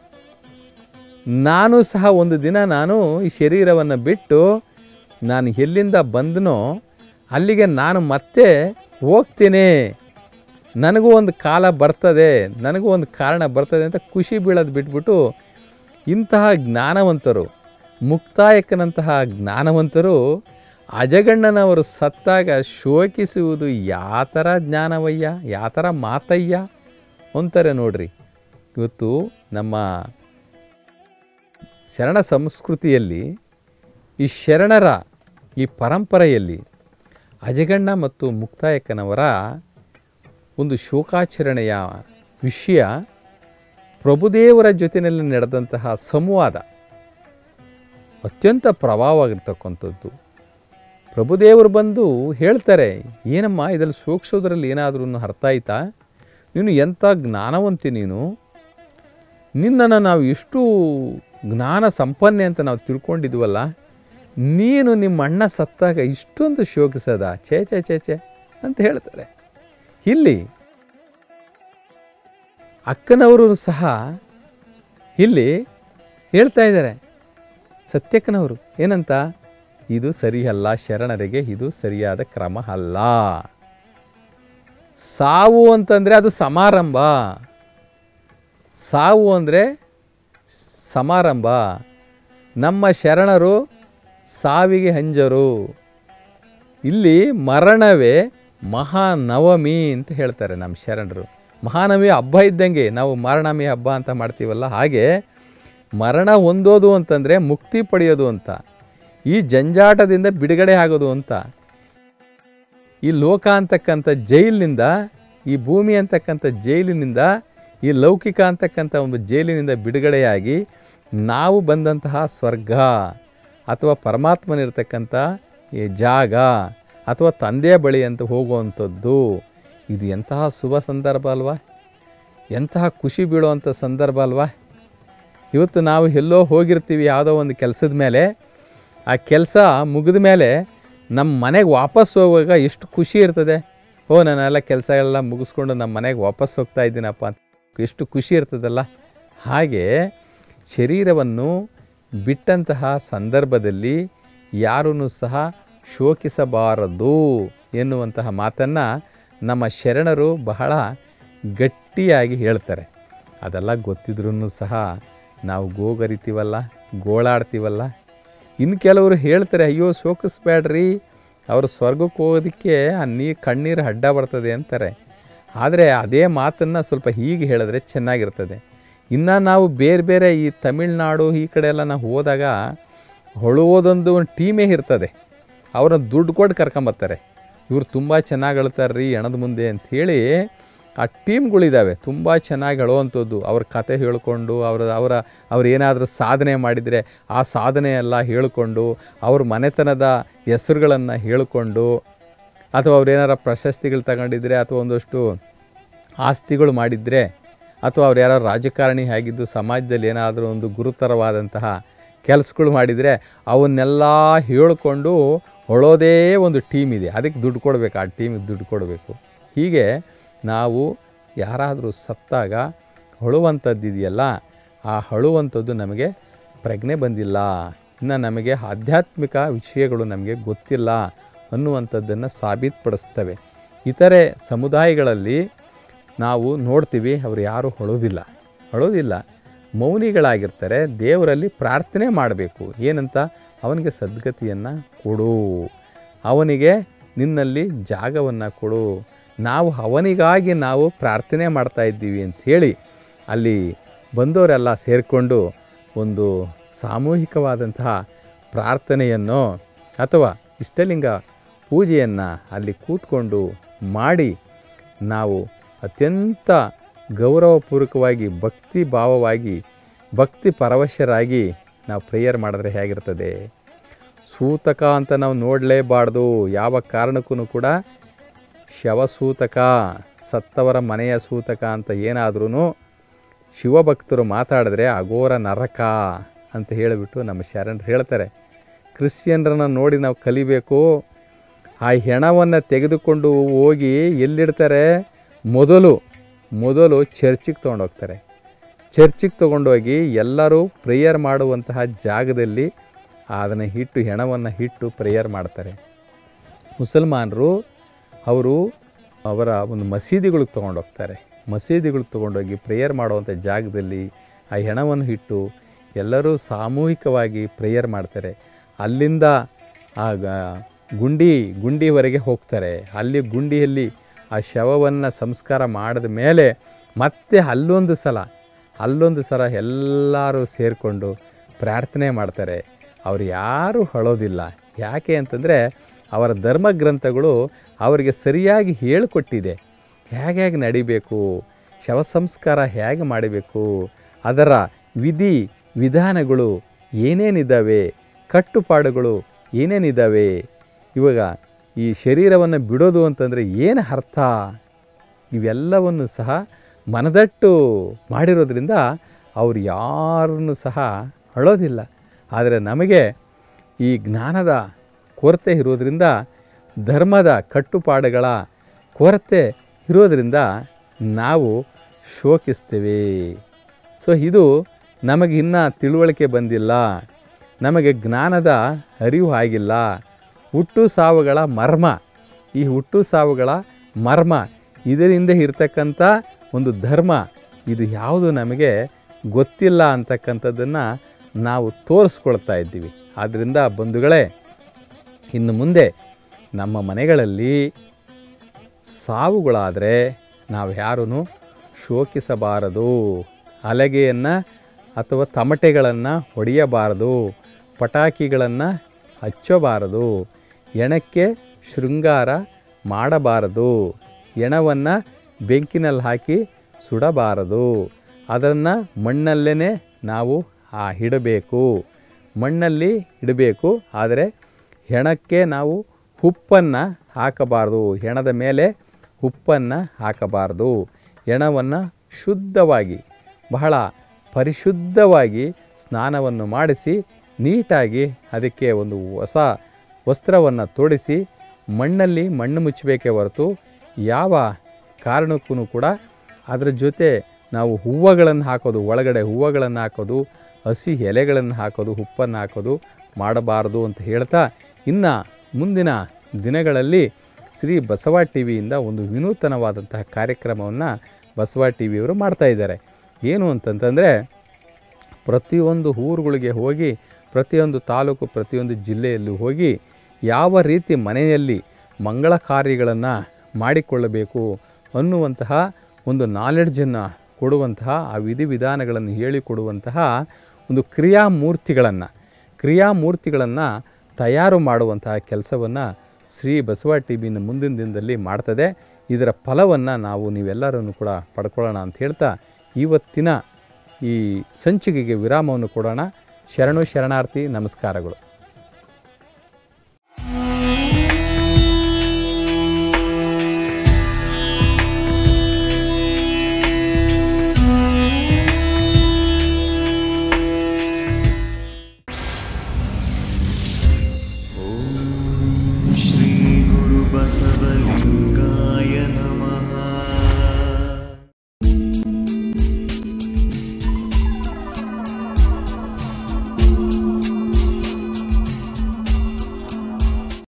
ನಾನು ಸಹ ಒಂದು ದಿನ ನಾನು ಈ ಶರೀರವನ್ನು ಬಿಟ್ಟು ನಾನು ಎಲ್ಲಿಂದ ಬಂದನೋ ಅಲ್ಲಿಗೆ ನಾನು ಮತ್ತೆ ಹೋಗ್ತೇನೆ ನನಗೂ ಒಂದು ಕಾಲ ಬರ್ತದೆ ನನಗೂ ಒಂದು ಕಾರಣ ಬರ್ತದೆ ಅಂತ ಖುಷಿ ಬೀಳೋದು ಬಿಟ್ಬಿಟ್ಟು ಇಂತಹ ಜ್ಞಾನವಂತರು ಮುಕ್ತಾಯಕನಂತಹ ಜ್ಞಾನವಂತರು ಅಜಗಣ್ಣನವರು ಸತ್ತಾಗ ಶೋಕಿಸುವುದು ಯಾತರ ಜ್ಞಾನವಯ್ಯ ಯಾತರ ಮಾತಯ್ಯ ಅಂತಾರೆ ನೋಡ್ರಿ ಇವತ್ತು ನಮ್ಮ ಶರಣ ಸಂಸ್ಕೃತಿಯಲ್ಲಿ ಈ ಶರಣರ ಈ ಪರಂಪರೆಯಲ್ಲಿ ಅಜಗಣ್ಣ ಮತ್ತು ಮುಕ್ತಾಯಕ್ಕನವರ ಒಂದು ಶೋಕಾಚರಣೆಯ ವಿಷಯ ಪ್ರಭುದೇವರ ಜೊತೆಯಲ್ಲಿ ನಡೆದಂತಹ ಸಂವಾದ ಅತ್ಯಂತ ಪ್ರಭಾವವಾಗಿರ್ತಕ್ಕಂಥದ್ದು ಪ್ರಭುದೇವರು ಬಂದು ಹೇಳ್ತಾರೆ ಏನಮ್ಮ ಇದರಲ್ಲಿ ಸೂಕ್ಷ್ಮದ್ರಲ್ಲಿ ಏನಾದರೂ ಅರ್ಥ ಆಯ್ತಾ ನೀನು ಎಂಥ ಜ್ಞಾನವಂತಿ ನೀನು ನಿನ್ನನ್ನು ನಾವು ಎಷ್ಟು ಜ್ಞಾನ ಸಂಪನ್ನೆ ಅಂತ ನಾವು ತಿಳ್ಕೊಂಡಿದ್ವಲ್ಲ ನೀನು ನಿಮ್ಮ ಅಣ್ಣ ಸತ್ತಾಗ ಇಷ್ಟೊಂದು ಶೋಕಿಸದ ಛೇ ಛೇ ಛೇ ಛೇ ಅಂತ ಹೇಳ್ತಾರೆ ಇಲ್ಲಿ ಅಕ್ಕನವರು ಸಹ ಇಲ್ಲಿ ಹೇಳ್ತಾ ಇದ್ದಾರೆ ಸತ್ಯಕ್ಕನವರು ಏನಂತ ಇದು ಸರಿಯಲ್ಲ ಶರಣರಿಗೆ ಇದು ಸರಿಯಾದ ಕ್ರಮ ಅಲ್ಲ ಸಾವು ಅಂತಂದರೆ ಅದು ಸಮಾರಂಭ ಸಾವು ಅಂದರೆ ಸಮಾರಂಭ ನಮ್ಮ ಶರಣರು ಸಾವಿಗೆ ಹಂಜರು ಇಲ್ಲಿ ಮರಣವೇ ಮಹಾನವಮಿ ಅಂತ ಹೇಳ್ತಾರೆ ನಮ್ಮ ಶರಣರು ಮಹಾನವಮಿ ಹಬ್ಬ ಇದ್ದಂಗೆ ನಾವು ಮರಣಮಿ ಹಬ್ಬ ಅಂತ ಮಾಡ್ತೀವಲ್ಲ ಹಾಗೆ ಮರಣ ಹೊಂದೋದು ಅಂತಂದರೆ ಮುಕ್ತಿ ಪಡೆಯೋದು ಅಂತ ಈ ಜಂಜಾಟದಿಂದ ಬಿಡುಗಡೆ ಆಗೋದು ಅಂತ ಈ ಲೋಕ ಅಂತಕ್ಕಂಥ ಜೈಲಿನಿಂದ ಈ ಭೂಮಿ ಅಂತಕ್ಕಂಥ ಜೈಲಿನಿಂದ ಈ ಲೌಕಿಕ ಅಂತಕ್ಕಂಥ ಒಂದು ಜೈಲಿನಿಂದ ಬಿಡುಗಡೆಯಾಗಿ ನಾವು ಬಂದಂತಹ ಸ್ವರ್ಗ ಅಥವಾ ಪರಮಾತ್ಮನಿರ್ತಕ್ಕಂಥ ಈ ಜಾಗ ಅಥವಾ ತಂದೆಯ ಬಳಿ ಅಂತ ಹೋಗುವಂಥದ್ದು ಇದು ಎಂತಹ ಶುಭ ಸಂದರ್ಭ ಅಲ್ವಾ ಎಂತಹ ಖುಷಿ ಬೀಳುವಂಥ ಸಂದರ್ಭ ಅಲ್ವಾ ಇವತ್ತು ನಾವು ಎಲ್ಲೋ ಹೋಗಿರ್ತೀವಿ ಯಾವುದೋ ಒಂದು ಕೆಲಸದ ಮೇಲೆ ಆ ಕೆಲಸ ಮುಗಿದ ಮೇಲೆ ನಮ್ಮ ಮನೆಗೆ ವಾಪಸ್ ಹೋಗುವಾಗ ಎಷ್ಟು ಖುಷಿ ಇರ್ತದೆ ಓ ನಾನೆಲ್ಲ ಕೆಲಸಗಳೆಲ್ಲ ಮುಗಿಸ್ಕೊಂಡು ನಮ್ಮ ಮನೆಗೆ ವಾಪಸ್ ಹೋಗ್ತಾ ಇದ್ದೀನಪ್ಪ ಅಂತ ಎಷ್ಟು ಖುಷಿ ಇರ್ತದಲ್ಲ ಹಾಗೆ ಶರೀರವನ್ನು ಬಿಟ್ಟಂತಹ ಸಂದರ್ಭದಲ್ಲಿ ಯಾರೂ ಸಹ ಶೋಕಿಸಬಾರದು ಎನ್ನುವಂತಹ ಮಾತನ್ನು ನಮ್ಮ ಶರಣರು ಬಹಳ ಗಟ್ಟಿಯಾಗಿ ಹೇಳ್ತಾರೆ ಅದೆಲ್ಲ ಗೊತ್ತಿದ್ರೂ ಸಹ ನಾವು ಗೋಗರಿತೀವಲ್ಲ ಗೋಳಾಡ್ತೀವಲ್ಲ ಇನ್ನು ಕೆಲವರು ಹೇಳ್ತಾರೆ ಅಯ್ಯೋ ಶೋಕಿಸ್ಬೇಡ್ರಿ ಅವರು ಸ್ವರ್ಗಕ್ಕೆ ಹೋಗೋದಕ್ಕೆ ಆ ನೀ ಕಣ್ಣೀರು ಅಡ್ಡ ಬರ್ತದೆ ಅಂತಾರೆ ಆದರೆ ಅದೇ ಮಾತನ್ನು ಸ್ವಲ್ಪ ಹೀಗೆ ಹೇಳಿದ್ರೆ ಚೆನ್ನಾಗಿರ್ತದೆ ಇನ್ನು ನಾವು ಬೇರೆ ಬೇರೆ ಈ ತಮಿಳ್ನಾಡು ಈ ಕಡೆ ಎಲ್ಲ ನಾವು ಹೋದಾಗ ಹೊಳುವುದೊಂದು ಒಂದು ಟೀಮೇ ಇರ್ತದೆ ಅವ್ರನ್ನ ದುಡ್ಡು ಕೊಟ್ಟು ಕರ್ಕೊಂಬರ್ತಾರೆ ಇವ್ರು ತುಂಬ ಚೆನ್ನಾಗಿ ಅಳ್ತಾರೆ ರೀ ಹೆಣದ ಮುಂದೆ ಅಂಥೇಳಿ ಆ ಟೀಮ್ಗಳಿದ್ದಾವೆ ತುಂಬ ಚೆನ್ನಾಗಿ ಹೇಳುವಂಥದ್ದು ಅವ್ರ ಕತೆ ಹೇಳ್ಕೊಂಡು ಅವರ ಅವರ ಅವ್ರು ಏನಾದರೂ ಸಾಧನೆ ಮಾಡಿದರೆ ಆ ಸಾಧನೆ ಎಲ್ಲ ಹೇಳಿಕೊಂಡು ಅವ್ರ ಮನೆತನದ ಹೆಸರುಗಳನ್ನು ಹೇಳಿಕೊಂಡು ಅಥವಾ ಅವ್ರು ಏನಾರ ಪ್ರಶಸ್ತಿಗಳು ತಗೊಂಡಿದ್ರೆ ಅಥವಾ ಒಂದಷ್ಟು ಆಸ್ತಿಗಳು ಮಾಡಿದರೆ ಅಥವಾ ಅವ್ರು ಯಾರೋ ರಾಜಕಾರಣಿ ಆಗಿದ್ದು ಸಮಾಜದಲ್ಲಿ ಏನಾದರೂ ಒಂದು ಗುರುತರವಾದಂತಹ ಕೆಲಸಗಳು ಮಾಡಿದರೆ ಅವನ್ನೆಲ್ಲ ಹೇಳಿಕೊಂಡು ಹೊಳೋದೇ ಒಂದು ಟೀಮ್ ಇದೆ ಅದಕ್ಕೆ ದುಡ್ಡು ಕೊಡಬೇಕು ಆ ಟೀಮಿಗೆ ದುಡ್ಡು ಕೊಡಬೇಕು ಹೀಗೆ ನಾವು ಯಾರಾದರೂ ಸತ್ತಾಗ ಹೊಳುವಂಥದ್ದು ಇದೆಯಲ್ಲ ಆ ಹೊಳುವಂಥದ್ದು ನಮಗೆ ಪ್ರಜ್ಞೆ ಬಂದಿಲ್ಲ ಇನ್ನು ನಮಗೆ ಆಧ್ಯಾತ್ಮಿಕ ವಿಷಯಗಳು ನಮಗೆ ಗೊತ್ತಿಲ್ಲ ಅನ್ನುವಂಥದ್ದನ್ನು ಸಾಬೀತುಪಡಿಸ್ತವೆ ಇತರೆ ಸಮುದಾಯಗಳಲ್ಲಿ ನಾವು ನೋಡ್ತೀವಿ ಅವರು ಯಾರೂ ಹೊಳೋದಿಲ್ಲ ಹೊಳೋದಿಲ್ಲ ಮೌನಿಗಳಾಗಿರ್ತಾರೆ ದೇವರಲ್ಲಿ ಪ್ರಾರ್ಥನೆ ಮಾಡಬೇಕು ಏನಂತ ಅವನಿಗೆ ಸದ್ಗತಿಯನ್ನು ಕೊಡು ಅವನಿಗೆ ನಿನ್ನಲ್ಲಿ ಜಾಗವನ್ನು ಕೊಡು ನಾವು ಅವನಿಗಾಗಿ ನಾವು ಪ್ರಾರ್ಥನೆ ಮಾಡ್ತಾ ಇದ್ದೀವಿ ಅಂಥೇಳಿ ಅಲ್ಲಿ ಬಂದವರೆಲ್ಲ ಸೇರಿಕೊಂಡು ಒಂದು ಸಾಮೂಹಿಕವಾದಂತಹ ಪ್ರಾರ್ಥನೆಯನ್ನು ಅಥವಾ ಇಷ್ಟಲಿಂಗ ಪೂಜೆಯನ್ನು ಅಲ್ಲಿ ಕೂತ್ಕೊಂಡು ಮಾಡಿ ನಾವು ಅತ್ಯಂತ ಗೌರವಪೂರ್ವಕವಾಗಿ ಭಕ್ತಿ ಭಾವವಾಗಿ ಭಕ್ತಿ ಪರವಶರಾಗಿ ನಾವು ಪ್ರೇಯರ್ ಮಾಡಿದ್ರೆ ಹೇಗಿರ್ತದೆ ಸೂತಕ ಅಂತ ನಾವು ನೋಡಲೇಬಾರ್ದು ಯಾವ ಕಾರಣಕ್ಕೂ ಕೂಡ ಶವಸೂತಕ ಸತ್ತವರ ಮನೆಯ ಸೂತಕ ಅಂತ ಏನಾದ್ರೂ ಶಿವಭಕ್ತರು ಮಾತಾಡಿದ್ರೆ ಅಘೋರ ನರಕ ಅಂತ ಹೇಳಿಬಿಟ್ಟು ನಮ್ಮ ಶರಣರು ಹೇಳ್ತಾರೆ ಕ್ರಿಶ್ಚಿಯನ್ರನ್ನ ನೋಡಿ ನಾವು ಕಲಿಬೇಕು ಆ ಹೆಣವನ್ನು ತೆಗೆದುಕೊಂಡು ಹೋಗಿ ಎಲ್ಲಿಡ್ತಾರೆ ಮೊದಲು ಮೊದಲು ಚರ್ಚಿಗೆ ತೊಗೊಂಡೋಗ್ತಾರೆ ಚರ್ಚಿಗೆ ತೊಗೊಂಡೋಗಿ ಎಲ್ಲರೂ ಪ್ರೇಯರ್ ಮಾಡುವಂತಹ ಜಾಗದಲ್ಲಿ ಅದನ್ನು ಇಟ್ಟು ಹೆಣವನ್ನು ಇಟ್ಟು ಪ್ರೇಯರ್ ಮಾಡ್ತಾರೆ ಮುಸಲ್ಮಾನರು ಅವರು ಅವರ ಒಂದು ಮಸೀದಿಗಳಿಗೆ ತೊಗೊಂಡೋಗ್ತಾರೆ ಮಸೀದಿಗಳಿಗೆ ತೊಗೊಂಡೋಗಿ ಪ್ರೇಯರ್ ಮಾಡುವಂಥ ಜಾಗದಲ್ಲಿ ಆ ಹೆಣವನ್ನು ಇಟ್ಟು ಎಲ್ಲರೂ ಸಾಮೂಹಿಕವಾಗಿ ಪ್ರೇಯರ್ ಮಾಡ್ತಾರೆ ಅಲ್ಲಿಂದ ಆ ಗ- ಗುಂಡಿ ಗುಂಡಿವರೆಗೆ ಹೋಗ್ತಾರೆ ಅಲ್ಲಿ ಗುಂಡಿಯಲ್ಲಿ ಆ ಶವವನ್ನು ಸಂಸ್ಕಾರ ಮಾಡಿದ ಮೇಲೆ ಮತ್ತೆ ಅಲ್ಲೊಂದು ಸಲ ಅಲ್ಲೊಂದು ಸಲ ಎಲ್ಲರೂ ಸೇರಿಕೊಂಡು ಪ್ರಾರ್ಥನೆ ಮಾಡ್ತಾರೆ ಅವ್ರು ಯಾರೂ ಅಳೋದಿಲ್ಲ ಯಾಕೆ ಅಂತಂದರೆ ಅವರ ಧರ್ಮ ಗ್ರಂಥಗಳು ಅವರಿಗೆ ಸರಿಯಾಗಿ ಹೇಳಿಕೊಟ್ಟಿದೆ ಹೇಗೆ ಹೇಗೆ ನಡಿಬೇಕು ಶವ ಸಂಸ್ಕಾರ ಹೇಗೆ ಮಾಡಬೇಕು ಅದರ ವಿಧಿ ವಿಧಾನಗಳು ಏನೇನಿದ್ದಾವೆ ಕಟ್ಟುಪಾಡುಗಳು ಏನೇನಿದ್ದಾವೆ ಇವಾಗ ಈ ಶರೀರವನ್ನು ಬಿಡೋದು ಅಂತಂದರೆ ಏನು ಅರ್ಥ ಇವೆಲ್ಲವನ್ನು ಸಹ ಮನದಟ್ಟು ಮಾಡಿರೋದ್ರಿಂದ ಅವ್ರು ಯಾರನ್ನು ಸಹ ಅಳೋದಿಲ್ಲ ಆದರೆ ನಮಗೆ ಈ ಜ್ಞಾನದ ಕೊರತೆ ಇರೋದರಿಂದ ಧರ್ಮದ ಕಟ್ಟುಪಾಡುಗಳ ಕೊರತೆ ಇರೋದರಿಂದ ನಾವು ಶೋಕಿಸ್ತೇವೆ ಸೊ ಇದು ನಮಗೆ ಇನ್ನೂ ತಿಳುವಳಿಕೆ ಬಂದಿಲ್ಲ ನಮಗೆ ಜ್ಞಾನದ ಅರಿವು ಆಗಿಲ್ಲ ಹುಟ್ಟು ಸಾವುಗಳ ಮರ್ಮ ಈ ಹುಟ್ಟು ಸಾವುಗಳ ಮರ್ಮ ಇದರಿಂದ ಇರ್ತಕ್ಕಂಥ ಒಂದು ಧರ್ಮ ಇದು ಯಾವುದು ನಮಗೆ ಗೊತ್ತಿಲ್ಲ ಅಂತಕ್ಕಂಥದ್ದನ್ನು ನಾವು ತೋರಿಸ್ಕೊಳ್ತಾ ಇದ್ದೀವಿ ಆದ್ದರಿಂದ ಬಂಧುಗಳೇ ಇನ್ನು ಮುಂದೆ ನಮ್ಮ ಮನೆಗಳಲ್ಲಿ ಸಾವುಗಳಾದರೆ ನಾವು ಯಾರೂ ಶೋಕಿಸಬಾರದು ಹಲಗೆಯನ್ನು ಅಥವಾ ತಮಟೆಗಳನ್ನು ಹೊಡೆಯಬಾರದು ಪಟಾಕಿಗಳನ್ನು ಹಚ್ಚಬಾರದು ಎಣಕ್ಕೆ ಶೃಂಗಾರ ಮಾಡಬಾರದು ಎಣವನ್ನು ಬೆಂಕಿನಲ್ಲಿ ಹಾಕಿ ಸುಡಬಾರದು ಅದನ್ನು ಮಣ್ಣಲ್ಲೇ ನಾವು ಆ ಇಡಬೇಕು ಮಣ್ಣಲ್ಲಿ ಇಡಬೇಕು ಆದರೆ ಹೆಣಕ್ಕೆ ನಾವು ಉಪ್ಪನ್ನು ಹಾಕಬಾರ್ದು ಹೆಣದ ಮೇಲೆ ಉಪ್ಪನ್ನು ಹಾಕಬಾರ್ದು ಹೆಣವನ್ನು ಶುದ್ಧವಾಗಿ ಬಹಳ ಪರಿಶುದ್ಧವಾಗಿ ಸ್ನಾನವನ್ನು ಮಾಡಿಸಿ ನೀಟಾಗಿ ಅದಕ್ಕೆ ಒಂದು ಹೊಸ ವಸ್ತ್ರವನ್ನು ತೊಡಿಸಿ ಮಣ್ಣಲ್ಲಿ ಮಣ್ಣು ಮುಚ್ಚಬೇಕೇ ಹೊರತು ಯಾವ ಕಾರಣಕ್ಕೂ ಕೂಡ ಅದರ ಜೊತೆ ನಾವು ಹೂವುಗಳನ್ನು ಹಾಕೋದು ಒಳಗಡೆ ಹೂವುಗಳನ್ನು ಹಾಕೋದು ಹಸಿ ಎಲೆಗಳನ್ನು ಹಾಕೋದು ಉಪ್ಪನ್ನು ಹಾಕೋದು ಮಾಡಬಾರದು ಅಂತ ಹೇಳ್ತಾ ಇನ್ನು ಮುಂದಿನ ದಿನಗಳಲ್ಲಿ ಶ್ರೀ ಬಸವ ಟಿ ವಿಯಿಂದ ಒಂದು ವಿನೂತನವಾದಂತಹ ಕಾರ್ಯಕ್ರಮವನ್ನು ಬಸವ ಟಿ ವಿಯವರು ಮಾಡ್ತಾಯಿದ್ದಾರೆ ಏನು ಅಂತಂತಂದರೆ ಪ್ರತಿಯೊಂದು ಊರುಗಳಿಗೆ ಹೋಗಿ ಪ್ರತಿಯೊಂದು ತಾಲೂಕು ಪ್ರತಿಯೊಂದು ಜಿಲ್ಲೆಯಲ್ಲೂ ಹೋಗಿ ಯಾವ ರೀತಿ ಮನೆಯಲ್ಲಿ ಮಂಗಳ ಕಾರ್ಯಗಳನ್ನು ಮಾಡಿಕೊಳ್ಳಬೇಕು ಅನ್ನುವಂತಹ ಒಂದು ನಾಲೆಡ್ಜನ್ನು ಕೊಡುವಂತಹ ಆ ವಿಧಿವಿಧಾನಗಳನ್ನು ಹೇಳಿಕೊಡುವಂತಹ ಒಂದು ಕ್ರಿಯಾಮೂರ್ತಿಗಳನ್ನು ಕ್ರಿಯಾಮೂರ್ತಿಗಳನ್ನು ತಯಾರು ಮಾಡುವಂತಹ ಕೆಲಸವನ್ನು ಶ್ರೀ ಬಸವ ಟಿ ವಿನ ಮುಂದಿನ ದಿನದಲ್ಲಿ ಮಾಡ್ತದೆ ಇದರ ಫಲವನ್ನು ನಾವು ನೀವೆಲ್ಲರೂ ಕೂಡ ಪಡ್ಕೊಳ್ಳೋಣ ಅಂತ ಹೇಳ್ತಾ ಇವತ್ತಿನ ಈ ಸಂಚಿಕೆಗೆ ವಿರಾಮವನ್ನು ಕೊಡೋಣ ಶರಣು ಶರಣಾರ್ಥಿ ನಮಸ್ಕಾರಗಳು